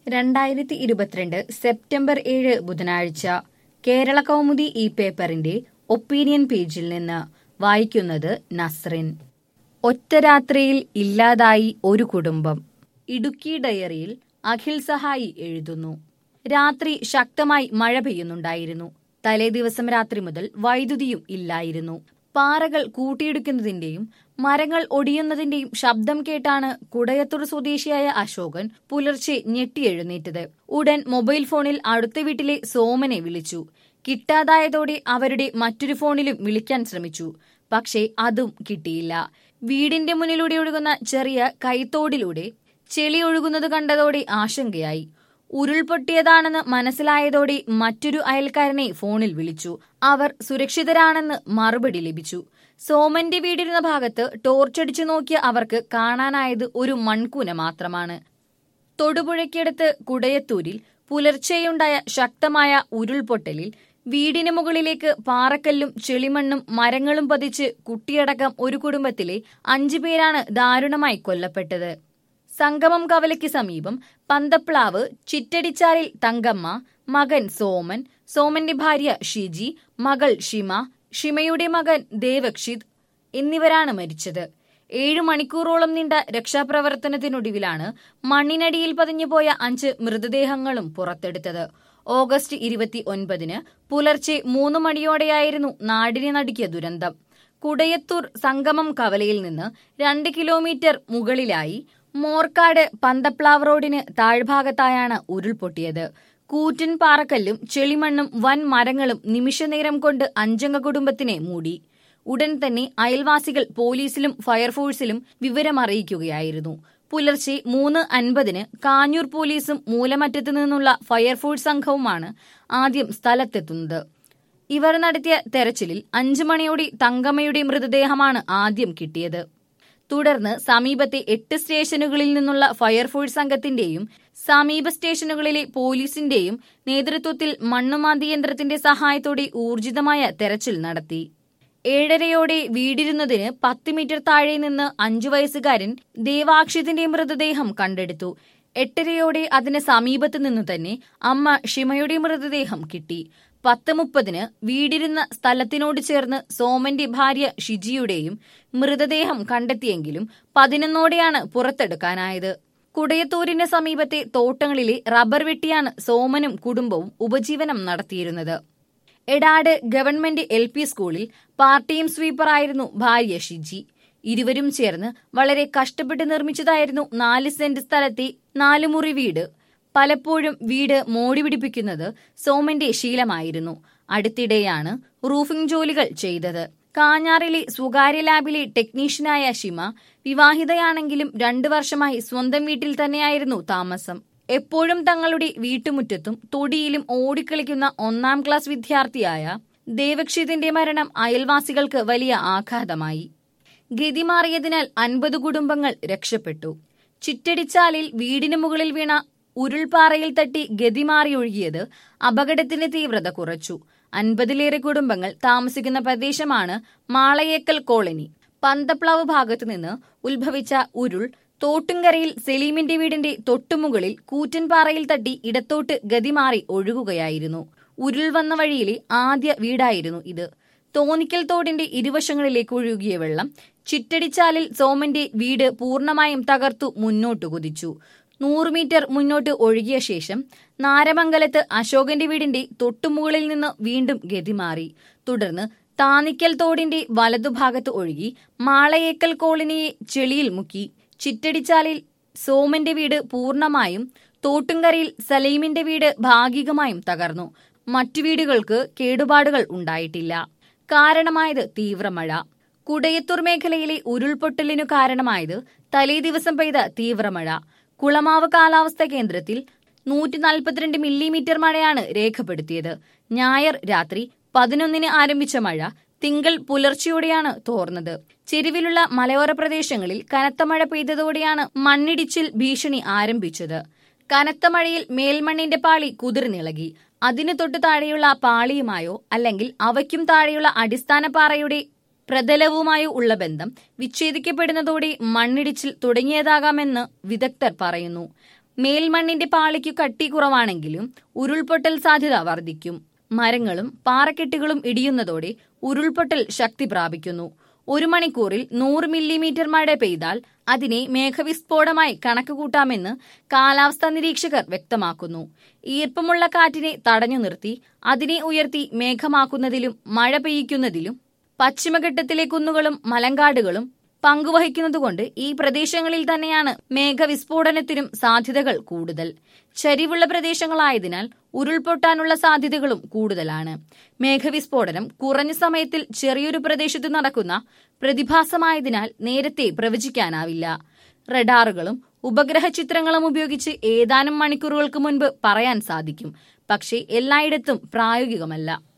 രണ്ടായിരത്തി ഇരുപത്തിരണ്ട് സെപ്റ്റംബർ ഏഴ് ബുധനാഴ്ച കേരള കൗമുദി ഈ പേപ്പറിന്റെ ഒപ്പീനിയൻ പേജിൽ നിന്ന് വായിക്കുന്നത് നസ്റിൻ ഒറ്റ രാത്രിയിൽ ഇല്ലാതായി ഒരു കുടുംബം ഇടുക്കി ഡയറിയിൽ അഖിൽ സഹായി എഴുതുന്നു രാത്രി ശക്തമായി മഴ പെയ്യുന്നുണ്ടായിരുന്നു തലേ ദിവസം രാത്രി മുതൽ വൈദ്യുതിയും ഇല്ലായിരുന്നു പാറകൾ കൂട്ടിയിടിക്കുന്നതിന്റെയും മരങ്ങൾ ഒടിയുന്നതിന്റെയും ശബ്ദം കേട്ടാണ് കുടയത്തൂർ സ്വദേശിയായ അശോകൻ പുലർച്ചെ ഞെട്ടിയെഴുന്നേറ്റത് ഉടൻ മൊബൈൽ ഫോണിൽ അടുത്ത വീട്ടിലെ സോമനെ വിളിച്ചു കിട്ടാതായതോടെ അവരുടെ മറ്റൊരു ഫോണിലും വിളിക്കാൻ ശ്രമിച്ചു പക്ഷേ അതും കിട്ടിയില്ല വീടിന്റെ മുന്നിലൂടെ ഒഴുകുന്ന ചെറിയ കൈത്തോടിലൂടെ ചെളി ഒഴുകുന്നത് കണ്ടതോടെ ആശങ്കയായി ഉരുൾപൊട്ടിയതാണെന്ന് മനസ്സിലായതോടെ മറ്റൊരു അയൽക്കാരനെ ഫോണിൽ വിളിച്ചു അവർ സുരക്ഷിതരാണെന്ന് മറുപടി ലഭിച്ചു സോമന്റെ വീടിരുന്ന ഭാഗത്ത് ടോർച്ചടിച്ചു നോക്കിയ അവർക്ക് കാണാനായത് ഒരു മൺകൂന മാത്രമാണ് തൊടുപുഴയ്ക്കടുത്ത് കുടയത്തൂരിൽ പുലർച്ചെയുണ്ടായ ശക്തമായ ഉരുൾപൊട്ടലിൽ വീടിന് മുകളിലേക്ക് പാറക്കല്ലും ചെളിമണ്ണും മരങ്ങളും പതിച്ച് കുട്ടിയടക്കം ഒരു കുടുംബത്തിലെ അഞ്ചു പേരാണ് ദാരുണമായി കൊല്ലപ്പെട്ടത് സംഗമം കവലയ്ക്ക് സമീപം പന്തപ്ലാവ് ചിറ്റടിച്ചാലിൽ തങ്കമ്മ മകൻ സോമൻ സോമന്റെ ഭാര്യ ഷിജി മകൾ ഷിമ ഷിമയുടെ മകൻ ദേവക്ഷിത് എന്നിവരാണ് മരിച്ചത് ഏഴു മണിക്കൂറോളം നീണ്ട രക്ഷാപ്രവർത്തനത്തിനൊടുവിലാണ് മണ്ണിനടിയിൽ പതിഞ്ഞുപോയ അഞ്ച് മൃതദേഹങ്ങളും പുറത്തെടുത്തത് ഓഗസ്റ്റ് ഇരുപത്തി ഒൻപതിന് പുലർച്ചെ മൂന്ന് മണിയോടെയായിരുന്നു നാടിനെ നടുക്കിയ ദുരന്തം കുടയത്തൂർ സംഗമം കവലയിൽ നിന്ന് രണ്ട് കിലോമീറ്റർ മുകളിലായി മോർക്കാട് പന്തപ്ലാവ് റോഡിന് താഴ്ഭാഗത്തായാണ് ഉരുൾപൊട്ടിയത് കൂറ്റൻ പാറക്കല്ലും ചെളിമണ്ണും വൻ മരങ്ങളും നിമിഷനേരം കൊണ്ട് അഞ്ചംഗ കുടുംബത്തിനെ മൂടി ഉടൻ തന്നെ അയൽവാസികൾ പോലീസിലും ഫയർഫോഴ്സിലും വിവരമറിയിക്കുകയായിരുന്നു പുലർച്ചെ മൂന്ന് അൻപതിന് കാഞ്ഞൂർ പോലീസും മൂലമറ്റത്തു നിന്നുള്ള ഫയർഫോഴ്സ് സംഘവുമാണ് ആദ്യം സ്ഥലത്തെത്തുന്നത് ഇവർ നടത്തിയ തെരച്ചിലിൽ അഞ്ചു മണിയോടെ തങ്കമ്മയുടെ മൃതദേഹമാണ് ആദ്യം കിട്ടിയത് തുടർന്ന് സമീപത്തെ എട്ട് സ്റ്റേഷനുകളിൽ നിന്നുള്ള ഫയർഫോഴ്സ് സംഘത്തിന്റെയും സമീപ സ്റ്റേഷനുകളിലെ പോലീസിന്റെയും നേതൃത്വത്തിൽ മണ്ണുമാന്തി യന്ത്രത്തിന്റെ സഹായത്തോടെ ഊർജിതമായ തെരച്ചിൽ നടത്തി ഏഴരയോടെ വീടിരുന്നതിന് പത്ത് മീറ്റർ താഴെ നിന്ന് അഞ്ചു വയസ്സുകാരൻ ദേവാക്ഷിതിന്റെ മൃതദേഹം കണ്ടെടുത്തു എട്ടരയോടെ അതിന് സമീപത്തു നിന്നു തന്നെ അമ്മ ഷിമയുടെ മൃതദേഹം കിട്ടി പത്ത് മുപ്പതിന് വീടിരുന്ന സ്ഥലത്തിനോട് ചേർന്ന് സോമന്റെ ഭാര്യ ഷിജിയുടെയും മൃതദേഹം കണ്ടെത്തിയെങ്കിലും പതിനൊന്നോടെയാണ് പുറത്തെടുക്കാനായത് കുടയത്തൂരിന് സമീപത്തെ തോട്ടങ്ങളിലെ റബ്ബർ വെട്ടിയാണ് സോമനും കുടുംബവും ഉപജീവനം നടത്തിയിരുന്നത് എടാട് ഗവൺമെന്റ് എൽ പി സ്കൂളിൽ പാർട്ടിയും സ്വീപ്പറായിരുന്നു ഭാര്യ ഷിജി ഇരുവരും ചേർന്ന് വളരെ കഷ്ടപ്പെട്ട് നിർമ്മിച്ചതായിരുന്നു നാല് സെന്റ് സ്ഥലത്തെ നാലുമുറി വീട് പലപ്പോഴും വീട് മോടി പിടിപ്പിക്കുന്നത് സോമന്റെ ശീലമായിരുന്നു അടുത്തിടെയാണ് റൂഫിംഗ് ജോലികൾ ചെയ്തത് കാഞ്ഞാറിലെ സ്വകാര്യ ലാബിലെ ടെക്നീഷ്യനായ ഷിമ വിവാഹിതയാണെങ്കിലും രണ്ടു വർഷമായി സ്വന്തം വീട്ടിൽ തന്നെയായിരുന്നു താമസം എപ്പോഴും തങ്ങളുടെ വീട്ടുമുറ്റത്തും തൊടിയിലും ഓടിക്കളിക്കുന്ന ഒന്നാം ക്ലാസ് വിദ്യാർത്ഥിയായ ദേവക്ഷിതിന്റെ മരണം അയൽവാസികൾക്ക് വലിയ ആഘാതമായി ഗതി മാറിയതിനാൽ അൻപത് കുടുംബങ്ങൾ രക്ഷപ്പെട്ടു ചിറ്റടിച്ചാലിൽ വീടിന് മുകളിൽ വീണ ഉരുൾപാറയിൽ തട്ടി ഗതിമാറി ഒഴുകിയത് അപകടത്തിന്റെ തീവ്രത കുറച്ചു അൻപതിലേറെ കുടുംബങ്ങൾ താമസിക്കുന്ന പ്രദേശമാണ് മാളയേക്കൽ കോളനി പന്തപ്ലാവ് ഭാഗത്തു നിന്ന് ഉത്ഭവിച്ച ഉരുൾ തോട്ടുംകരയിൽ സലീമിന്റെ വീടിന്റെ തൊട്ടുമുകളിൽ കൂറ്റൻ പാറയിൽ തട്ടി ഇടത്തോട്ട് ഗതിമാറി ഒഴുകുകയായിരുന്നു ഉരുൾ വന്ന വഴിയിലെ ആദ്യ വീടായിരുന്നു ഇത് തോന്നിക്കൽ തോടിന്റെ ഇരുവശങ്ങളിലേക്ക് ഒഴുകിയ വെള്ളം ചിറ്റടിച്ചാലിൽ സോമന്റെ വീട് പൂർണ്ണമായും തകർത്തു മുന്നോട്ട് കുതിച്ചു നൂറ് മീറ്റർ മുന്നോട്ട് ഒഴുകിയ ശേഷം നാരമംഗലത്ത് അശോകന്റെ വീടിന്റെ തൊട്ടുമുകളിൽ നിന്ന് വീണ്ടും ഗതിമാറി തുടർന്ന് താനിക്കൽ തോടിന്റെ വലതുഭാഗത്ത് ഒഴുകി മാളയേക്കൽ കോളനിയെ ചെളിയിൽ മുക്കി ചിറ്റടിച്ചാലിൽ സോമന്റെ വീട് പൂർണ്ണമായും തോട്ടുംകരയിൽ സലീമിന്റെ വീട് ഭാഗികമായും തകർന്നു മറ്റു വീടുകൾക്ക് കേടുപാടുകൾ ഉണ്ടായിട്ടില്ല കാരണമായത് തീവ്രമഴ കുടയത്തൂർ മേഖലയിലെ ഉരുൾപൊട്ടലിനു കാരണമായത് തലേ ദിവസം പെയ്ത തീവ്രമഴ കുളമാവ് കാലാവസ്ഥാ കേന്ദ്രത്തിൽ നൂറ്റി നാൽപ്പത്തിരണ്ട് മില്ലിമീറ്റർ മഴയാണ് രേഖപ്പെടുത്തിയത് ഞായർ രാത്രി പതിനൊന്നിന് ആരംഭിച്ച മഴ തിങ്കൾ പുലർച്ചെയോടെയാണ് തോർന്നത് ചെരുവിലുള്ള മലയോര പ്രദേശങ്ങളിൽ കനത്ത മഴ പെയ്തതോടെയാണ് മണ്ണിടിച്ചിൽ ഭീഷണി ആരംഭിച്ചത് കനത്ത മഴയിൽ മേൽമണ്ണിന്റെ പാളി കുതിർന്നിളകി അതിനു തൊട്ടു താഴെയുള്ള പാളിയുമായോ അല്ലെങ്കിൽ അവയ്ക്കും താഴെയുള്ള അടിസ്ഥാന പാറയുടെ പ്രതലവുമായോ ഉള്ള ബന്ധം വിച്ഛേദിക്കപ്പെടുന്നതോടെ മണ്ണിടിച്ചിൽ തുടങ്ങിയതാകാമെന്ന് വിദഗ്ധർ പറയുന്നു മേൽമണ്ണിന്റെ പാളിക്കു കട്ടി കുറവാണെങ്കിലും ഉരുൾപൊട്ടൽ സാധ്യത വർദ്ധിക്കും മരങ്ങളും പാറക്കെട്ടുകളും ഇടിയുന്നതോടെ ഉരുൾപൊട്ടൽ ശക്തി പ്രാപിക്കുന്നു ഒരു മണിക്കൂറിൽ നൂറ് മില്ലിമീറ്റർ മഴ പെയ്താൽ അതിനെ മേഘവിസ്ഫോടമായി കണക്കുകൂട്ടാമെന്ന് കാലാവസ്ഥാ നിരീക്ഷകർ വ്യക്തമാക്കുന്നു ഈർപ്പമുള്ള കാറ്റിനെ തടഞ്ഞു നിർത്തി അതിനെ ഉയർത്തി മേഘമാക്കുന്നതിലും മഴ പെയ്യിക്കുന്നതിലും പശ്ചിമഘട്ടത്തിലെ കുന്നുകളും മലങ്കാടുകളും പങ്കുവഹിക്കുന്നതുകൊണ്ട് ഈ പ്രദേശങ്ങളിൽ തന്നെയാണ് മേഘവിസ്ഫോടനത്തിനും സാധ്യതകൾ കൂടുതൽ ചരിവുള്ള പ്രദേശങ്ങളായതിനാൽ ഉരുൾപൊട്ടാനുള്ള സാധ്യതകളും കൂടുതലാണ് മേഘവിസ്ഫോടനം കുറഞ്ഞ സമയത്തിൽ ചെറിയൊരു പ്രദേശത്ത് നടക്കുന്ന പ്രതിഭാസമായതിനാൽ നേരത്തെ പ്രവചിക്കാനാവില്ല റഡാറുകളും ഉപഗ്രഹ ചിത്രങ്ങളും ഉപയോഗിച്ച് ഏതാനും മണിക്കൂറുകൾക്ക് മുൻപ് പറയാൻ സാധിക്കും പക്ഷേ എല്ലായിടത്തും പ്രായോഗികമല്ല